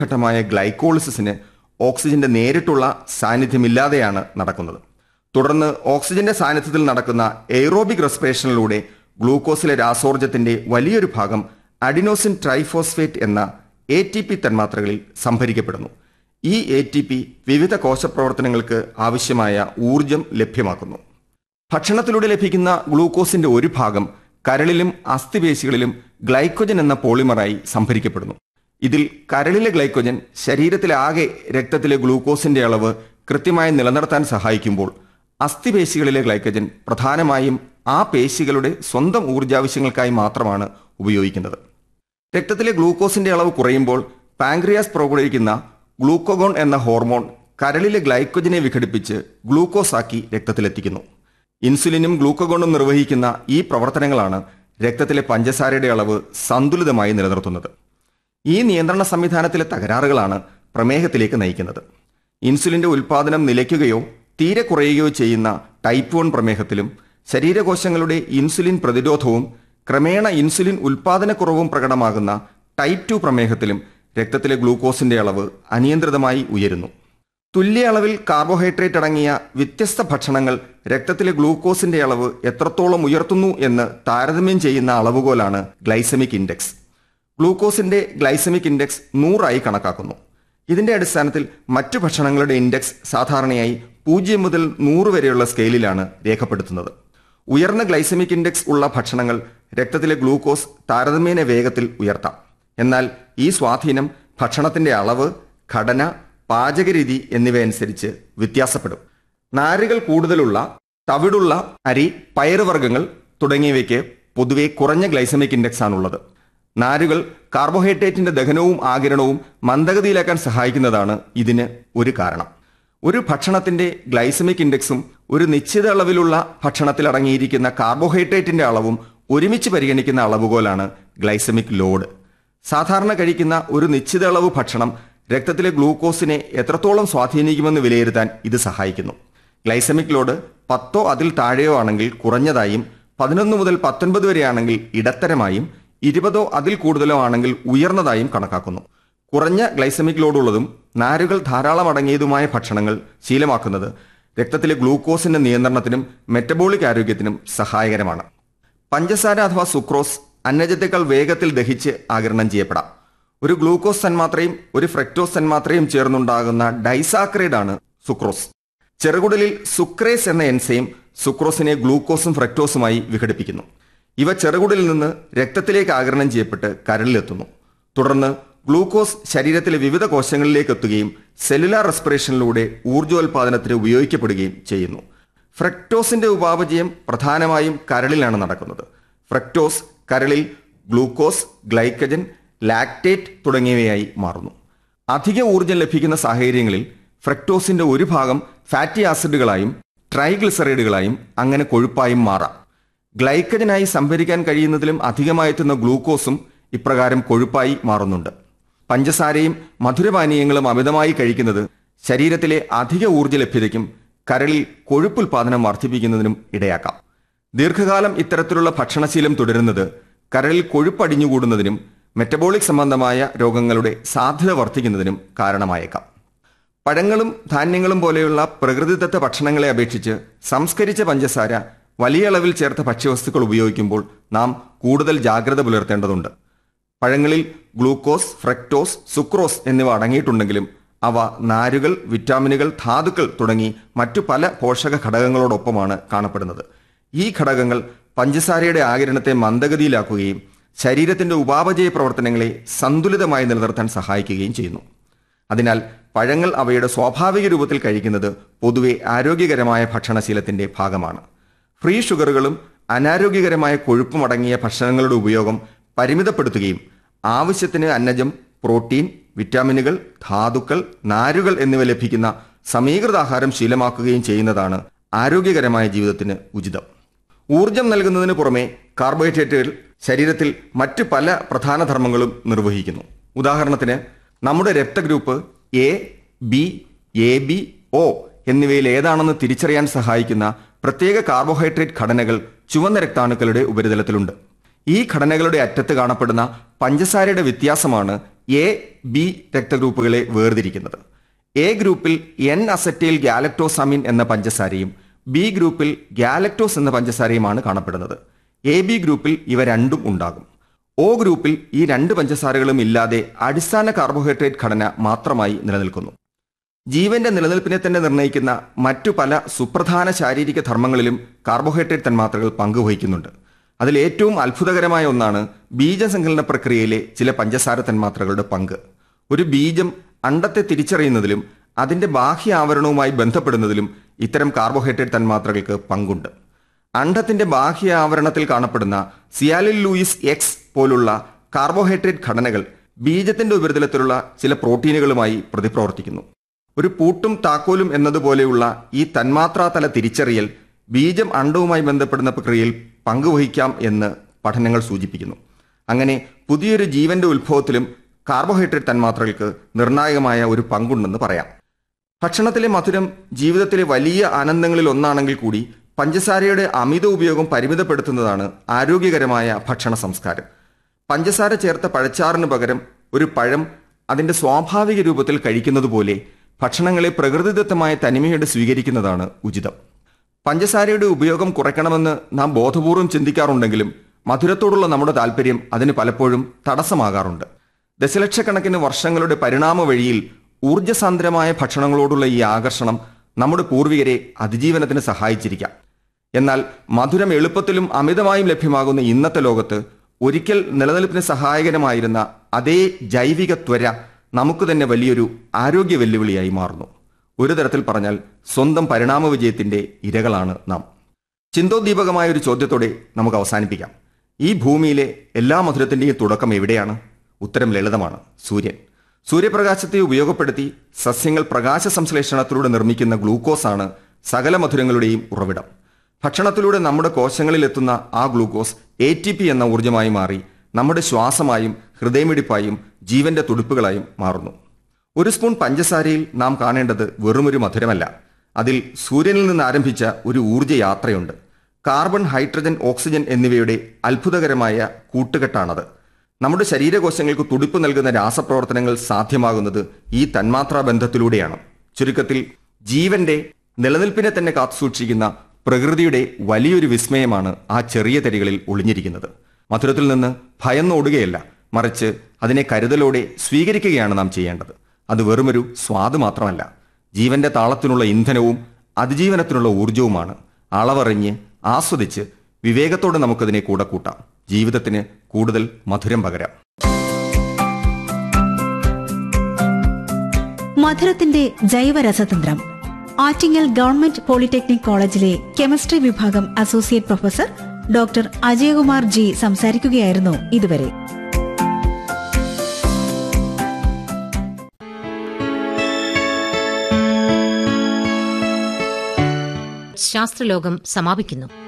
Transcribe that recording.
ഘട്ടമായ ഗ്ലൈക്കോളിസിന് ഓക്സിജന്റെ നേരിട്ടുള്ള സാന്നിധ്യമില്ലാതെയാണ് നടക്കുന്നത് തുടർന്ന് ഓക്സിജന്റെ സാന്നിധ്യത്തിൽ നടക്കുന്ന എയ്റോബിക് റെസ്പിറേഷനിലൂടെ ഗ്ലൂക്കോസിലെ രാസോർജത്തിന്റെ വലിയൊരു ഭാഗം അഡിനോസിൻ ട്രൈഫോസ്ഫേറ്റ് എന്ന എ ടി പി തന്മാത്രകളിൽ സംഭരിക്കപ്പെടുന്നു ഈ എ ടി പി വിവിധ കോശപ്രവർത്തനങ്ങൾക്ക് ആവശ്യമായ ഊർജം ലഭ്യമാക്കുന്നു ഭക്ഷണത്തിലൂടെ ലഭിക്കുന്ന ഗ്ലൂക്കോസിന്റെ ഒരു ഭാഗം കരളിലും അസ്ഥിപേശികളിലും ഗ്ലൈക്കോജൻ എന്ന പോളിമറായി സംഭരിക്കപ്പെടുന്നു ഇതിൽ കരളിലെ ഗ്ലൈക്കോജൻ ശരീരത്തിലാകെ രക്തത്തിലെ ഗ്ലൂക്കോസിന്റെ അളവ് കൃത്യമായി നിലനിർത്താൻ സഹായിക്കുമ്പോൾ അസ്ഥിപേശികളിലെ ഗ്ലൈക്കോജൻ പ്രധാനമായും ആ പേശികളുടെ സ്വന്തം ഊർജാവശ്യങ്ങൾക്കായി മാത്രമാണ് ഉപയോഗിക്കുന്നത് രക്തത്തിലെ ഗ്ലൂക്കോസിന്റെ അളവ് കുറയുമ്പോൾ പാങ്ക്രിയാസ് പുറപ്പെടുവിക്കുന്ന ഗ്ലൂക്കോഗോൺ എന്ന ഹോർമോൺ കരളിലെ ഗ്ലൈക്കോജനെ വിഘടിപ്പിച്ച് ഗ്ലൂക്കോസ് ആക്കി രക്തത്തിലെത്തിക്കുന്നു ഇൻസുലിനും ഗ്ലൂക്കോഗോണും നിർവഹിക്കുന്ന ഈ പ്രവർത്തനങ്ങളാണ് രക്തത്തിലെ പഞ്ചസാരയുടെ അളവ് സന്തുലിതമായി നിലനിർത്തുന്നത് ഈ നിയന്ത്രണ സംവിധാനത്തിലെ തകരാറുകളാണ് പ്രമേഹത്തിലേക്ക് നയിക്കുന്നത് ഇൻസുലിന്റെ ഉൽപാദനം നിലയ്ക്കുകയോ തീരെ കുറയുകയോ ചെയ്യുന്ന ടൈപ്പ് വൺ പ്രമേഹത്തിലും ശരീരകോശങ്ങളുടെ ഇൻസുലിൻ പ്രതിരോധവും ക്രമേണ ഇൻസുലിൻ ഉൽപാദനക്കുറവും പ്രകടമാകുന്ന ടൈപ്പ് ടു പ്രമേഹത്തിലും രക്തത്തിലെ ഗ്ലൂക്കോസിന്റെ അളവ് അനിയന്ത്രിതമായി ഉയരുന്നു തുല്യ അളവിൽ കാർബോഹൈഡ്രേറ്റ് അടങ്ങിയ വ്യത്യസ്ത ഭക്ഷണങ്ങൾ രക്തത്തിലെ ഗ്ലൂക്കോസിന്റെ അളവ് എത്രത്തോളം ഉയർത്തുന്നു എന്ന് താരതമ്യം ചെയ്യുന്ന അളവുകോലാണ് ഗ്ലൈസമിക് ഇൻഡെക്സ് ഗ്ലൂക്കോസിന്റെ ഗ്ലൈസമിക് ഇൻഡെക്സ് നൂറായി കണക്കാക്കുന്നു ഇതിന്റെ അടിസ്ഥാനത്തിൽ മറ്റു ഭക്ഷണങ്ങളുടെ ഇൻഡെക്സ് സാധാരണയായി പൂജ്യം മുതൽ നൂറ് വരെയുള്ള സ്കെയിലിലാണ് രേഖപ്പെടുത്തുന്നത് ഉയർന്ന ഗ്ലൈസമിക് ഇൻഡെക്സ് ഉള്ള ഭക്ഷണങ്ങൾ രക്തത്തിലെ ഗ്ലൂക്കോസ് താരതമ്യേന വേഗത്തിൽ ഉയർത്താം എന്നാൽ ഈ സ്വാധീനം ഭക്ഷണത്തിന്റെ അളവ് ഘടന പാചകരീതി എന്നിവയനുസരിച്ച് വ്യത്യാസപ്പെടും നാരുകൾ കൂടുതലുള്ള തവിടുള്ള അരി പയറുവർഗ്ഗങ്ങൾ തുടങ്ങിയവയ്ക്ക് പൊതുവെ കുറഞ്ഞ ഗ്ലൈസമിക് ഇൻഡെക്സ് ആണുള്ളത് നാരുകൾ കാർബോഹൈഡ്രേറ്റിന്റെ ദഹനവും ആകിരണവും മന്ദഗതിയിലാക്കാൻ സഹായിക്കുന്നതാണ് ഇതിന് ഒരു കാരണം ഒരു ഭക്ഷണത്തിന്റെ ഗ്ലൈസമിക് ഇൻഡെക്സും ഒരു നിശ്ചിത അളവിലുള്ള ഭക്ഷണത്തിൽ അടങ്ങിയിരിക്കുന്ന കാർബോഹൈഡ്രേറ്റിന്റെ അളവും ഒരുമിച്ച് പരിഗണിക്കുന്ന അളവുകോലാണ് ഗ്ലൈസമിക് ലോഡ് സാധാരണ കഴിക്കുന്ന ഒരു നിശ്ചിത അളവ് ഭക്ഷണം രക്തത്തിലെ ഗ്ലൂക്കോസിനെ എത്രത്തോളം സ്വാധീനിക്കുമെന്ന് വിലയിരുത്താൻ ഇത് സഹായിക്കുന്നു ഗ്ലൈസമിക് ലോഡ് പത്തോ അതിൽ താഴെയോ ആണെങ്കിൽ കുറഞ്ഞതായും പതിനൊന്ന് മുതൽ പത്തൊൻപത് വരെയാണെങ്കിൽ ഇടത്തരമായും ഇരുപതോ അതിൽ കൂടുതലോ ആണെങ്കിൽ ഉയർന്നതായും കണക്കാക്കുന്നു കുറഞ്ഞ ഗ്ലൈസമിക് ലോഡുള്ളതും നാരുകൾ ധാരാളം അടങ്ങിയതുമായ ഭക്ഷണങ്ങൾ ശീലമാക്കുന്നത് രക്തത്തിലെ ഗ്ലൂക്കോസിന്റെ നിയന്ത്രണത്തിനും മെറ്റബോളിക് ആരോഗ്യത്തിനും സഹായകരമാണ് പഞ്ചസാര അഥവാ സുക്രോസ് അന്നജത്തേക്കാൾ വേഗത്തിൽ ദഹിച്ച് ആകിരണം ചെയ്യപ്പെടാം ഒരു ഗ്ലൂക്കോസ് തന്മാത്രയും ഒരു ഫ്രക്ടോസ് തന്മാത്രയും ചേർന്നുണ്ടാകുന്ന ഡൈസാക്രൈഡ് ആണ് സുക്രോസ് ചെറുകുടലിൽ സുക്രേസ് എന്ന എൻസൈം സുക്രോസിനെ ഗ്ലൂക്കോസും ഫ്രക്ടോസുമായി വിഘടിപ്പിക്കുന്നു ഇവ ചെറുകുടലിൽ നിന്ന് രക്തത്തിലേക്ക് ആകിരണം ചെയ്യപ്പെട്ട് കരളിലെത്തുന്നു തുടർന്ന് ഗ്ലൂക്കോസ് ശരീരത്തിലെ വിവിധ കോശങ്ങളിലേക്ക് എത്തുകയും സെല്ലുലാർ റെസ്പിറേഷനിലൂടെ ഊർജ്ജോൽപാദനത്തിന് ഉപയോഗിക്കപ്പെടുകയും ചെയ്യുന്നു ഫ്രക്ടോസിന്റെ ഉപാപചയം പ്രധാനമായും കരളിലാണ് നടക്കുന്നത് ഫ്രക്ടോസ് കരളിൽ ഗ്ലൂക്കോസ് ഗ്ലൈക്കജൻ ലാക്ടേറ്റ് തുടങ്ങിയവയായി മാറുന്നു അധിക ഊർജ്ജം ലഭിക്കുന്ന സാഹചര്യങ്ങളിൽ ഫ്രക്ടോസിന്റെ ഒരു ഭാഗം ഫാറ്റി ആസിഡുകളായും ട്രൈഗ്ലിസറൈഡുകളായും അങ്ങനെ കൊഴുപ്പായും മാറാം ഗ്ലൈക്കജനായി സംഭരിക്കാൻ കഴിയുന്നതിലും അധികമായെത്തുന്ന ഗ്ലൂക്കോസും ഇപ്രകാരം കൊഴുപ്പായി മാറുന്നുണ്ട് പഞ്ചസാരയും മധുരപാനീയങ്ങളും അമിതമായി കഴിക്കുന്നത് ശരീരത്തിലെ അധിക ഊർജ്ജ ലഭ്യതയ്ക്കും കരളിൽ കൊഴുപ്പുൽപാദനം വർദ്ധിപ്പിക്കുന്നതിനും ഇടയാക്കാം ദീർഘകാലം ഇത്തരത്തിലുള്ള ഭക്ഷണശീലം തുടരുന്നത് കരളിൽ കൊഴുപ്പടിഞ്ഞുകൂടുന്നതിനും മെറ്റബോളിക് സംബന്ധമായ രോഗങ്ങളുടെ സാധ്യത വർദ്ധിക്കുന്നതിനും കാരണമായേക്കാം പഴങ്ങളും ധാന്യങ്ങളും പോലെയുള്ള പ്രകൃതിദത്ത ഭക്ഷണങ്ങളെ അപേക്ഷിച്ച് സംസ്കരിച്ച പഞ്ചസാര വലിയ അളവിൽ ചേർത്ത ഭക്ഷ്യവസ്തുക്കൾ ഉപയോഗിക്കുമ്പോൾ നാം കൂടുതൽ ജാഗ്രത പുലർത്തേണ്ടതുണ്ട് പഴങ്ങളിൽ ഗ്ലൂക്കോസ് ഫ്രക്ടോസ് സുക്രോസ് എന്നിവ അടങ്ങിയിട്ടുണ്ടെങ്കിലും അവ നാരുകൾ വിറ്റാമിനുകൾ ധാതുക്കൾ തുടങ്ങി മറ്റു പല പോഷക ഘടകങ്ങളോടൊപ്പമാണ് കാണപ്പെടുന്നത് ഈ ഘടകങ്ങൾ പഞ്ചസാരയുടെ ആകിരണത്തെ മന്ദഗതിയിലാക്കുകയും ശരീരത്തിന്റെ ഉപാപചയ പ്രവർത്തനങ്ങളെ സന്തുലിതമായി നിലനിർത്താൻ സഹായിക്കുകയും ചെയ്യുന്നു അതിനാൽ പഴങ്ങൾ അവയുടെ സ്വാഭാവിക രൂപത്തിൽ കഴിക്കുന്നത് പൊതുവെ ആരോഗ്യകരമായ ഭക്ഷണശീലത്തിന്റെ ഭാഗമാണ് ഫ്രീ ഷുഗറുകളും അനാരോഗ്യകരമായ കൊഴുപ്പും അടങ്ങിയ ഭക്ഷണങ്ങളുടെ ഉപയോഗം പരിമിതപ്പെടുത്തുകയും ആവശ്യത്തിന് അന്നജം പ്രോട്ടീൻ വിറ്റാമിനുകൾ ധാതുക്കൾ നാരുകൾ എന്നിവ ലഭിക്കുന്ന സമീകൃത ആഹാരം ശീലമാക്കുകയും ചെയ്യുന്നതാണ് ആരോഗ്യകരമായ ജീവിതത്തിന് ഉചിതം ഊർജം നൽകുന്നതിന് പുറമെ കാർബോഹൈഡ്രേറ്റുകൾ ശരീരത്തിൽ മറ്റു പല പ്രധാന ധർമ്മങ്ങളും നിർവഹിക്കുന്നു ഉദാഹരണത്തിന് നമ്മുടെ രക്തഗ്രൂപ്പ് A B A B O എന്നിവയിൽ ഏതാണെന്ന് തിരിച്ചറിയാൻ സഹായിക്കുന്ന പ്രത്യേക കാർബോഹൈഡ്രേറ്റ് ഘടനകൾ ചുവന്ന രക്താണുക്കളുടെ ഉപരിതലത്തിലുണ്ട് ഈ ഘടനകളുടെ അറ്റത്ത് കാണപ്പെടുന്ന പഞ്ചസാരയുടെ വ്യത്യാസമാണ് എ ബി രക്തഗ്രൂപ്പുകളെ വേർതിരിക്കുന്നത് എ ഗ്രൂപ്പിൽ എൻ അസറ്റൈൽ ഗാലക്ടോസമിൻ എന്ന പഞ്ചസാരയും ബി ഗ്രൂപ്പിൽ ഗാലക്ടോസ് എന്ന പഞ്ചസാരയുമാണ് കാണപ്പെടുന്നത് എ ബി ഗ്രൂപ്പിൽ ഇവ രണ്ടും ഉണ്ടാകും ഒ ഗ്രൂപ്പിൽ ഈ രണ്ട് പഞ്ചസാരകളും ഇല്ലാതെ അടിസ്ഥാന കാർബോഹൈഡ്രേറ്റ് ഘടന മാത്രമായി നിലനിൽക്കുന്നു ജീവന്റെ നിലനിൽപ്പിനെ തന്നെ നിർണ്ണയിക്കുന്ന മറ്റു പല സുപ്രധാന ശാരീരിക ധർമ്മങ്ങളിലും കാർബോഹൈഡ്രേറ്റ് തന്മാത്രകൾ പങ്കുവഹിക്കുന്നുണ്ട് അതിൽ ഏറ്റവും അത്ഭുതകരമായ ഒന്നാണ് ബീജസങ്കലന പ്രക്രിയയിലെ ചില പഞ്ചസാര തന്മാത്രകളുടെ പങ്ക് ഒരു ബീജം അണ്ടത്തെ തിരിച്ചറിയുന്നതിലും അതിന്റെ ബാഹ്യ ആവരണവുമായി ബന്ധപ്പെടുന്നതിലും ഇത്തരം കാർബോഹൈഡ്രേറ്റ് തന്മാത്രകൾക്ക് പങ്കുണ്ട് അണ്ഡത്തിന്റെ ബാഹ്യ ആവരണത്തിൽ കാണപ്പെടുന്ന സിയാലിൻ ലൂയിസ് എക്സ് പോലുള്ള കാർബോഹൈഡ്രേറ്റ് ഘടനകൾ ബീജത്തിന്റെ ഉപരിതലത്തിലുള്ള ചില പ്രോട്ടീനുകളുമായി പ്രതിപ്രവർത്തിക്കുന്നു ഒരു പൂട്ടും താക്കോലും എന്നതുപോലെയുള്ള ഈ തന്മാത്രാതല തിരിച്ചറിയൽ ബീജം അണ്ഡവുമായി ബന്ധപ്പെടുന്ന പ്രക്രിയയിൽ പങ്കുവഹിക്കാം എന്ന് പഠനങ്ങൾ സൂചിപ്പിക്കുന്നു അങ്ങനെ പുതിയൊരു ജീവന്റെ ഉത്ഭവത്തിലും കാർബോഹൈഡ്രേറ്റ് തന്മാത്രകൾക്ക് നിർണായകമായ ഒരു പങ്കുണ്ടെന്ന് പറയാം ഭക്ഷണത്തിലെ മധുരം ജീവിതത്തിലെ വലിയ ആനന്ദങ്ങളിൽ ഒന്നാണെങ്കിൽ കൂടി പഞ്ചസാരയുടെ അമിത ഉപയോഗം പരിമിതപ്പെടുത്തുന്നതാണ് ആരോഗ്യകരമായ ഭക്ഷണ സംസ്കാരം പഞ്ചസാര ചേർത്ത പഴച്ചാറിന് പകരം ഒരു പഴം അതിന്റെ സ്വാഭാവിക രൂപത്തിൽ കഴിക്കുന്നത് പോലെ ഭക്ഷണങ്ങളെ പ്രകൃതിദത്തമായ തനിമയോടെ സ്വീകരിക്കുന്നതാണ് ഉചിതം പഞ്ചസാരയുടെ ഉപയോഗം കുറയ്ക്കണമെന്ന് നാം ബോധപൂർവം ചിന്തിക്കാറുണ്ടെങ്കിലും മധുരത്തോടുള്ള നമ്മുടെ താല്പര്യം അതിന് പലപ്പോഴും തടസ്സമാകാറുണ്ട് ദശലക്ഷക്കണക്കിന് വർഷങ്ങളുടെ പരിണാമ വഴിയിൽ ഊർജ്ജസാന്ദ്രമായ ഭക്ഷണങ്ങളോടുള്ള ഈ ആകർഷണം നമ്മുടെ പൂർവികരെ അതിജീവനത്തിന് സഹായിച്ചിരിക്കാം എന്നാൽ മധുരം എളുപ്പത്തിലും അമിതമായും ലഭ്യമാകുന്ന ഇന്നത്തെ ലോകത്ത് ഒരിക്കൽ നിലനിൽപ്പിന് സഹായകരമായിരുന്ന അതേ ജൈവിക ത്വര നമുക്ക് തന്നെ വലിയൊരു ആരോഗ്യ വെല്ലുവിളിയായി മാറുന്നു ഒരു തരത്തിൽ പറഞ്ഞാൽ സ്വന്തം പരിണാമ വിജയത്തിന്റെ ഇരകളാണ് നാം ചിന്തോദ്ദീപകമായ ഒരു ചോദ്യത്തോടെ നമുക്ക് അവസാനിപ്പിക്കാം ഈ ഭൂമിയിലെ എല്ലാ മധുരത്തിന്റെയും തുടക്കം എവിടെയാണ് ഉത്തരം ലളിതമാണ് സൂര്യൻ സൂര്യപ്രകാശത്തെ ഉപയോഗപ്പെടുത്തി സസ്യങ്ങൾ പ്രകാശ സംശ്ലേഷണത്തിലൂടെ നിർമ്മിക്കുന്ന ഗ്ലൂക്കോസാണ് സകല മധുരങ്ങളുടെയും ഉറവിടം ഭക്ഷണത്തിലൂടെ നമ്മുടെ കോശങ്ങളിൽ എത്തുന്ന ആ ഗ്ലൂക്കോസ് എ ടി പി എന്ന ഊർജ്ജമായി മാറി നമ്മുടെ ശ്വാസമായും ഹൃദയമിടിപ്പായും ജീവന്റെ തുടിപ്പുകളായും മാറുന്നു ഒരു സ്പൂൺ പഞ്ചസാരയിൽ നാം കാണേണ്ടത് വെറുമൊരു മധുരമല്ല അതിൽ സൂര്യനിൽ നിന്ന് ആരംഭിച്ച ഒരു ഊർജ്ജ യാത്രയുണ്ട് കാർബൺ ഹൈഡ്രജൻ ഓക്സിജൻ എന്നിവയുടെ അത്ഭുതകരമായ കൂട്ടുകെട്ടാണത് നമ്മുടെ ശരീരകോശങ്ങൾക്ക് തുടിപ്പ് നൽകുന്ന രാസപ്രവർത്തനങ്ങൾ സാധ്യമാകുന്നത് ഈ തന്മാത്രാ ബന്ധത്തിലൂടെയാണ് ചുരുക്കത്തിൽ ജീവന്റെ നിലനിൽപ്പിനെ തന്നെ കാത്തുസൂക്ഷിക്കുന്ന പ്രകൃതിയുടെ വലിയൊരു വിസ്മയമാണ് ആ ചെറിയ തരികളിൽ ഒളിഞ്ഞിരിക്കുന്നത് മധുരത്തിൽ നിന്ന് ഭയന്നോടുകയല്ല മറിച്ച് അതിനെ കരുതലോടെ സ്വീകരിക്കുകയാണ് നാം ചെയ്യേണ്ടത് അത് വെറുമൊരു സ്വാദ് മാത്രമല്ല ജീവന്റെ താളത്തിനുള്ള ഇന്ധനവും അതിജീവനത്തിനുള്ള ഊർജവുമാണ് അളവറിഞ്ഞ് ആസ്വദിച്ച് വിവേകത്തോടെ നമുക്കതിനെ കൂടെ കൂട്ടാം ജീവിതത്തിന് കൂടുതൽ മധുരം പകരാം മധുരത്തിന്റെ ജൈവരസതന്ത്രം ആറ്റിങ്ങൽ ഗവൺമെന്റ് പോളിടെക്നിക് കോളേജിലെ കെമിസ്ട്രി വിഭാഗം associate professor doctor Ajayakumar G സംസാരിക്കുകയായിരുന്നു ഇതുവരെ ശാസ്ത്രലോകം സമാപിക്കുന്നു